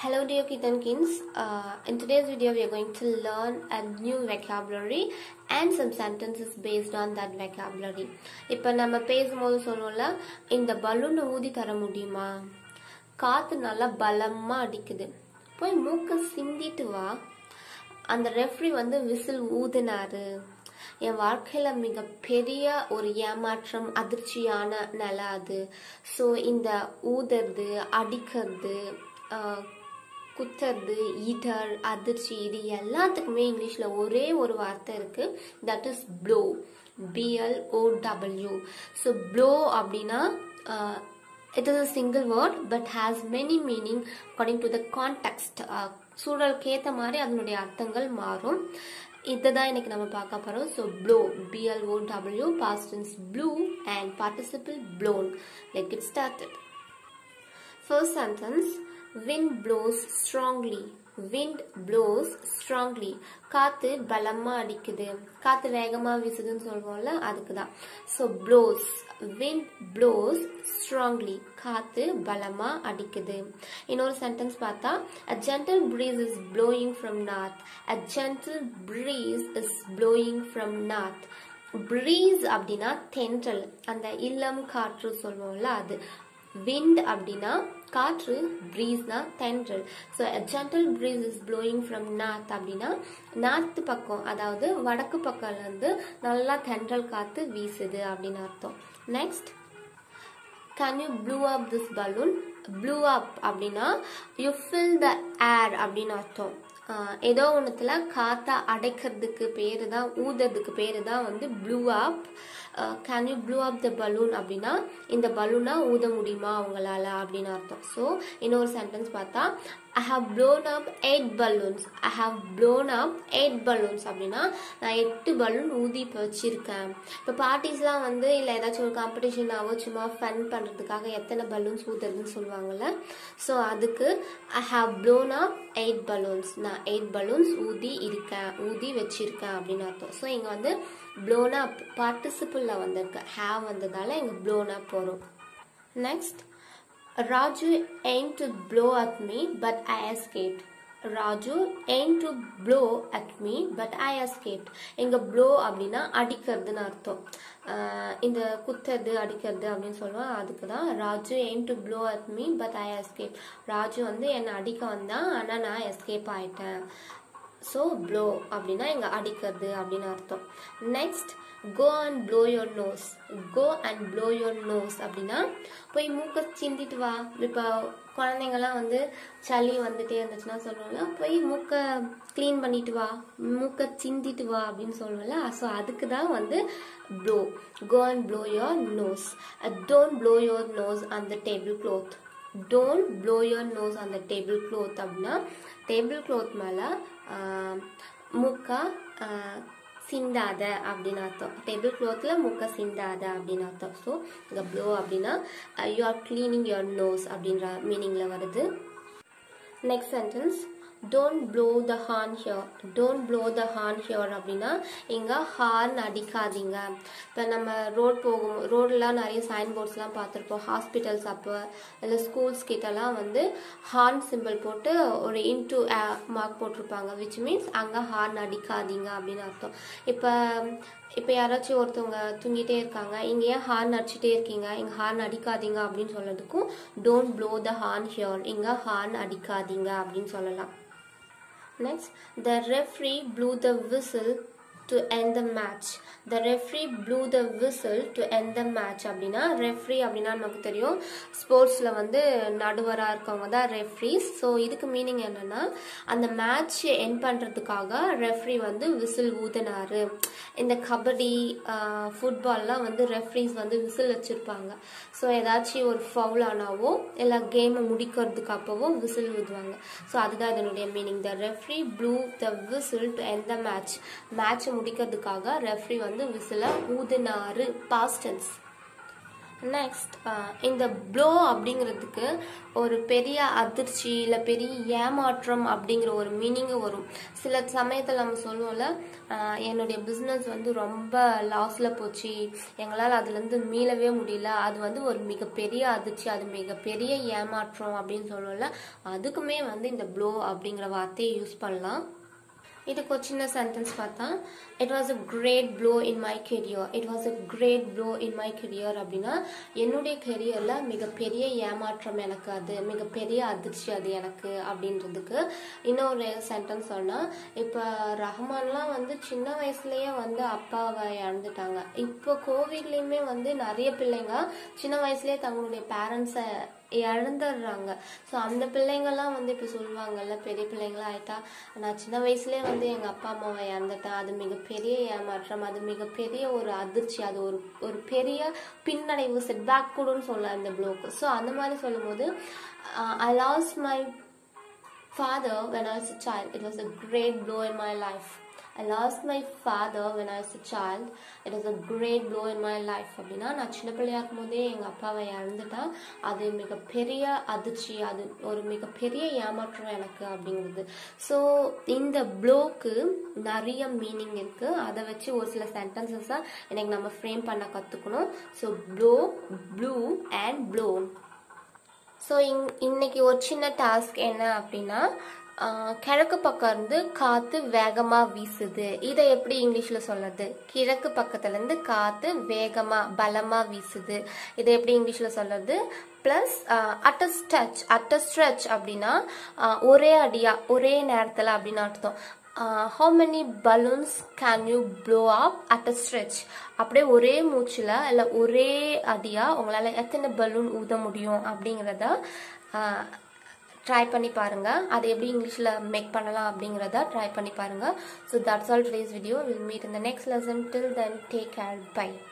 Hello dear Kitankins. Uh, in today's video we are going to learn a new vocabulary and some sentences based on that vocabulary. இப்போ நம்ம பேசும்போது சொல்லுவோம்ல இந்த பலூனை ஊதி தர முடியுமா காத்து நல்லா பலமா அடிக்குது போய் மூக்க சிந்திட்டு வா அந்த ரெஃப்ரி வந்து விசில் ஊதினாரு என் வாழ்க்கையில மிக பெரிய ஒரு ஏமாற்றம் அதிர்ச்சியான நிலை அது ஸோ இந்த ஊதுறது அடிக்கிறது ஆஹ், குத்துறது இடர் அதிர்ச்சி இது எல்லாத்துக்குமே இங்கிலீஷ்ல ஒரே ஒரு வார்த்தை இருக்கு that is blow B L O W so blow அப்படின்னா it is a single word but has many meaning according to the context சூழலுக்கு ஏற்ற மாதிரி அதனுடைய அர்த்தங்கள் மாறும் இதை தான் இன்னைக்கு நம்ம பார்க்க போறோம் so blow B L O W past tense blew and participle blown let it started First sentence wind blows strongly wind blows strongly காத்து பலமா அடிக்குது காத்து வேகமா வீசுதுன்னு சொல்லுவோம்ல அதுக்கு தான் so blows wind blows strongly காத்து பலமா அடிக்குது இன்னொரு சென்டென்ஸ் பார்த்தா a gentle breeze is blowing from north a gentle breeze is blowing from north breeze அப்படின்னா தென்றல் அந்த இல்லம் காற்று சொல்லுவோம்ல அது wind அப்படின்னா காற்று breezeனா தென்றல் so a gentle breeze is blowing from north அப்படின்னா நார்த் பக்கம் அதாவது வடக்கு பக்கம்ல இருந்து நல்லா தென்றல் காத்து வீசுது அப்படின்னு அர்த்தம் next can you blow up this balloon blow up அப்படின்னா யூ ஃபில் த ஏர் அப்படின்னு அர்த்தம் ஆஹ் ஏதோ ஒன்றுத்துல காத்தா அடைக்கிறதுக்கு பேரு தான் ஊதுறதுக்கு பேரு தான் வந்து blow up can you blow up the balloon அப்படின்னா இந்த பலூனா ஊத முடியுமா அவங்களால அப்படின்னு அர்த்தம் ஸோ இன்னொரு சென்டென்ஸ் பார்த்தா I have blown up eight balloons I have blown up eight balloons அப்படின்னா நான் எட்டு பலூன் ஊதி இப்போ வச்சிருக்கேன் இப்போ பார்ட்டிஸ்லாம் வந்து இல்லை ஏதாச்சும் ஒரு காம்படிஷனாவோ சும்மா ஃபன் பண்ணுறதுக்காக எத்தனை பலூன்ஸ் ஊதுறதுன்னு சொல்லுவாங்கல்ல ஸோ அதுக்கு I have blown up eight balloons நான் எயிட் பலூன்ஸ் ஊதி இருக்கேன் ஊதி வச்சிருக்கேன் அப்படின்னு அர்த்தம் ஸோ இங்கே வந்து ப்ளோன் அப் பார்ட்டிசிபிளில் வந்திருக்கு ஹேவ் வந்ததால இங்கே ப்ளோன் அப் வரும் next Raju aimed to blow at me but I escaped Raju aimed to blow at me but I escaped இங்க blow அப்படின்னா அடிக்கிறதுன்னு அர்த்தம் ஆஹ் இந்த குத்துறது அடிக்கிறது அப்படின்னு சொல்லுவோம் அதுக்கு தான் Raju aimed to blow at me but I escaped Raju வந்து என்னை அடிக்க வந்தான் ஆனா நான் எஸ்கேப் ஆயிட்டேன் ஸோ ப்ளோ அப்படின்னா இங்கே அடிக்கிறது அப்படின்னு அர்த்தம் next go and blow your nose go and blow your nose அப்படின்னா போய் மூக்க சிந்திட்டு வா இப்போ குழந்தைங்கலாம் வந்து சளி வந்துட்டே இருந்துச்சுன்னா சொல்லுவோம்ல போய் மூக்க க்ளீன் பண்ணிட்டு வா மூக்க சிந்திட்டு வா அப்படின்னு சொல்லுவோம்ல ஸோ அதுக்கு தான் வந்து blow go and blow your nose don't blow your nose அந்த table cloth don't blow your nose அந்த டேபிள் க்ளோத் அப்படின்னா டேபிள் க்ளோத் மேலே மூக்கா ஆஹ், சிந்தாத அப்படின்னு அர்த்தம் டேபிள் க்ளோத்தில் மூக்க சிந்தாத அப்படின்னு அர்த்தம் ஸோ இங்கே ப்ளோ அப்படின்னா you are cleaning your nose அப்படின்ற மீனிங்கில் வருது next sentence don't blow the horn here don't blow the horn here அப்படின்னா இங்கே ஹார்ன் அடிக்காதீங்க இப்போ நம்ம ரோட் போகும் ரோடெலாம் நிறைய சைன் போர்ட்ஸ்லாம் பார்த்துருப்போம் ஹாஸ்பிட்டல்ஸ் அப்போ இல்லை ஸ்கூல்ஸ் கிட்டலாம் வந்து ஹார்ன் சிம்பிள் போட்டு ஒரு இன்டூ மார்க் போட்டிருப்பாங்க விச் மீன்ஸ் அங்கே ஹார்ன் அடிக்காதீங்க அப்படின்னு அர்த்தம் இப்போ இப்போ யாராச்சும் ஒருத்தவங்க தூங்கிட்டே இருக்காங்க இங்கே ஏன் ஹார்ன் அடிச்சுட்டே இருக்கீங்க இங்கே ஹார்ன் அடிக்காதீங்க அப்படின்னு சொல்றதுக்கும் don't blow the horn here இங்கே ஹார்ன் அடிக்காதீங்க அப்படின்னு சொல்லலாம் Next, the referee blew the whistle to end the match. The referee blew the whistle to end the match அப்படின்னா ரெஃப்ரி அப்படின்னா நமக்கு தெரியும் ஸ்போர்ட்ஸில் வந்து நடுவராக இருக்கவங்க தான் ரெஃப்ரிஸ் ஸோ இதுக்கு மீனிங் என்னன்னா அந்த மேட்ச் என் பண்ணுறதுக்காக ரெஃப்ரி வந்து விசில் ஊதினாரு இந்த கபடி ஃபுட்பால்லாம் வந்து ரெஃப்ரிஸ் வந்து விசில் வச்சுருப்பாங்க ஸோ ஏதாச்சும் ஒரு ஃபவுல் ஆனாவோ இல்லை கேமை முடிக்கிறதுக்கு அப்போவோ விசில் ஊதுவாங்க ஸோ அதுதான் இதனுடைய meaning the referee blew the whistle to end the match match முடிக்கிறதுக்காக ரெஃப்ரி வந்து விசிலை ஊதினாரு பாஸ்டன்ஸ் நெக்ஸ்ட் இந்த ப்ளோ அப்படிங்கிறதுக்கு ஒரு பெரிய அதிர்ச்சி இல்லை பெரிய ஏமாற்றம் அப்படிங்கிற ஒரு மீனிங்கு வரும் சில சமயத்தில் நம்ம சொல்லுவோம்ல ஆஹ் என்னுடைய பிஸ்னஸ் வந்து ரொம்ப லாஸில் போச்சு எங்களால் அதுலேருந்து மீளவே முடியல அது வந்து ஒரு மிகப்பெரிய அதிர்ச்சி அது மிகப்பெரிய ஏமாற்றம் அப்படின்னு சொல்லுவோம்ல அதுக்குமே வந்து இந்த ப்ளோ அப்படிங்கிற வார்த்தையை யூஸ் பண்ணலாம் இதுக்கு ஒரு சின்ன சென்டென்ஸ் பார்த்தா it was a great blow in my career it was a great blow in my career அப்படின்னா என்னுடைய கெரியரில் மிகப்பெரிய ஏமாற்றம் எனக்கு அது மிகப்பெரிய அதிர்ச்சி அது எனக்கு அப்படின்றதுக்கு இன்னொரு சென்டென்ஸ் சொன்னால் இப்போ ரஹ்மான்லாம் வந்து சின்ன வயசுலயே வந்து அப்பாவை இழந்துட்டாங்க இப்போ கோவிட்லேயுமே வந்து நிறைய பிள்ளைங்க சின்ன வயசுலயே தங்களுடைய பேரண்ட்ஸை இழந்துடுறாங்க ஸோ அந்த பிள்ளைங்கள்லாம் வந்து இப்போ சொல்லுவாங்கல்ல பெரிய பிள்ளைங்களா ஆயிட்டா நான் சின்ன வயசுலேயே வந்து எங்கள் அப்பா அம்மாவை இறந்துட்டேன் அது மிகப்பெரிய ஏமாற்றம் அது மிகப்பெரிய ஒரு அதிர்ச்சி அது ஒரு ஒரு பெரிய பின்னடைவு செட்பேக் கூடன்னு சொல்லலாம் இந்த ப்ளோக்கு ஸோ அந்த மாதிரி சொல்லும்போது I lost my father when I was a child. It was a great blow in my life. I lost my father when I was a child. It was a great blow in my life. அப்படின்னா நான் சின்ன பிள்ளையா இருக்கும்போதே எங்கள் அப்பாவை இழந்துட்டா அது மிகப்பெரிய அதிர்ச்சி அது ஒரு மிகப்பெரிய ஏமாற்றம் எனக்கு அப்படிங்கிறது ஸோ இந்த ப்ளோக்கு நிறைய மீனிங் இருக்கு அதை வச்சு ஒரு சில சென்டென்சஸை எனக்கு நம்ம ஃப்ரேம் பண்ண கற்றுக்கணும் so blow blew and blow so in இன்னைக்கு ஒரு சின்ன டாஸ்க் என்ன அப்படின்னா ஆஹ், கிழக்கு பக்கம் இருந்து காத்து வேகமா வீசுது இதை எப்படி இங்கிலீஷ்ல சொல்றது கிழக்கு பக்கத்துல இருந்து காத்து வேகமா பலமா வீசுது இதை எப்படி இங்கிலீஷ்ல சொல்றது பிளஸ் அட்ட ஸ்ட்ரெச் அட்ட ஸ்ட்ரெச் அப்படின்னா ஆஹ், ஒரே அடியா ஒரே நேரத்துல அப்படின்னு அர்த்தம் how many balloons can you blow up at a stretch அப்படியே ஒரே மூச்சில் இல்லை ஒரே அடியாக உங்களால் எத்தனை பலூன் ஊத முடியும் அப்படிங்கிறத ட்ரை பண்ணி பாருங்கள் அதை எப்படி இங்கிலீஷில் மேக் பண்ணலாம் அப்படிங்கிறத ட்ரை பண்ணி பாருங்கள் so that's all today's video will meet இந்த next lesson till then take care by